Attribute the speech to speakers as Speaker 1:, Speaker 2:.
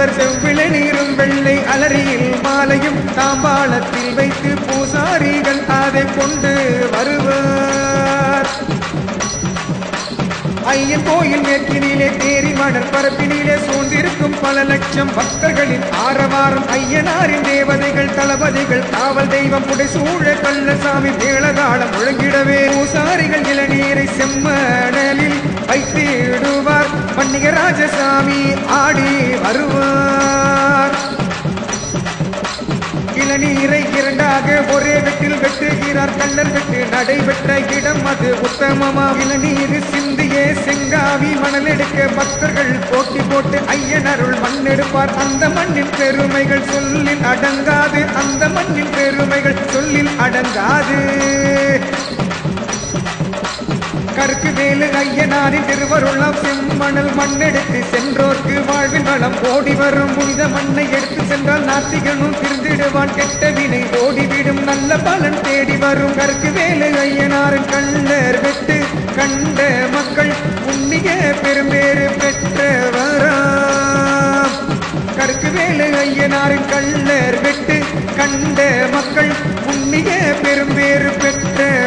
Speaker 1: வருவர் செவ்விளை நீரும் வெள்ளை அலரியில் மாலையும் தாம்பாளத்தில் வைத்து பூசாரிகள் அதை கொண்டு வருவார் ஐயன் கோயில் மேற்கினிலே தேரி மணல் பரப்பினிலே சூழ்ந்திருக்கும் பல லட்சம் பக்தர்களின் ஆரவாரம் ஐயனாரின் தேவதைகள் தளபதிகள் காவல் தெய்வம் புடைசூழ கள்ளசாமி மேளகாலம் முழங்கிடவே பூசாரிகள் இளநீரை செம்மணலில் வைத்திடுவார் பன்னிக ராஜசாமி ஆடி வருவார் இளநீரை இரண்டாக ஒரே வெட்டில் வெட்டுகிறார் கள்ளர் வெட்டு நடைபெற்ற இடம் அது உத்தமமா இளநீர் சிந்தியே செங்காவி மணல் எடுக்க பக்தர்கள் போட்டி போட்டு ஐயன் அருள் மண்ணெடுப்பார் அந்த மண்ணின் பெருமைகள் சொல்லில் அடங்காது அந்த மண்ணின் பெருமைகள் சொல்லில் அடங்காது கருக்கு வேலு ஐயனாரின் திருவருளாம் செம்மணல் மண்ணெடுத்து சென்றோர்க்கு வாழ்வின் வளம் ஓடி வரும் புனித மண்ணை எடுத்து சென்றால் நாத்திகனும் திருந்திடுவான் கெட்ட வினை ஓடிவிடும் நல்ல பலன் தேடி வரும் கருக்கு வேலு ஐயனாரின் கள்ளர் வெட்டு கண்ட மக்கள் புண்ணிய பெரும்பேறு பெற்றவராம் கருக்கு வேலு ஐயனாரின் கள்ளர் வெட்டு கண்ட மக்கள் புண்ணிய பெரும்பேறு பெற்ற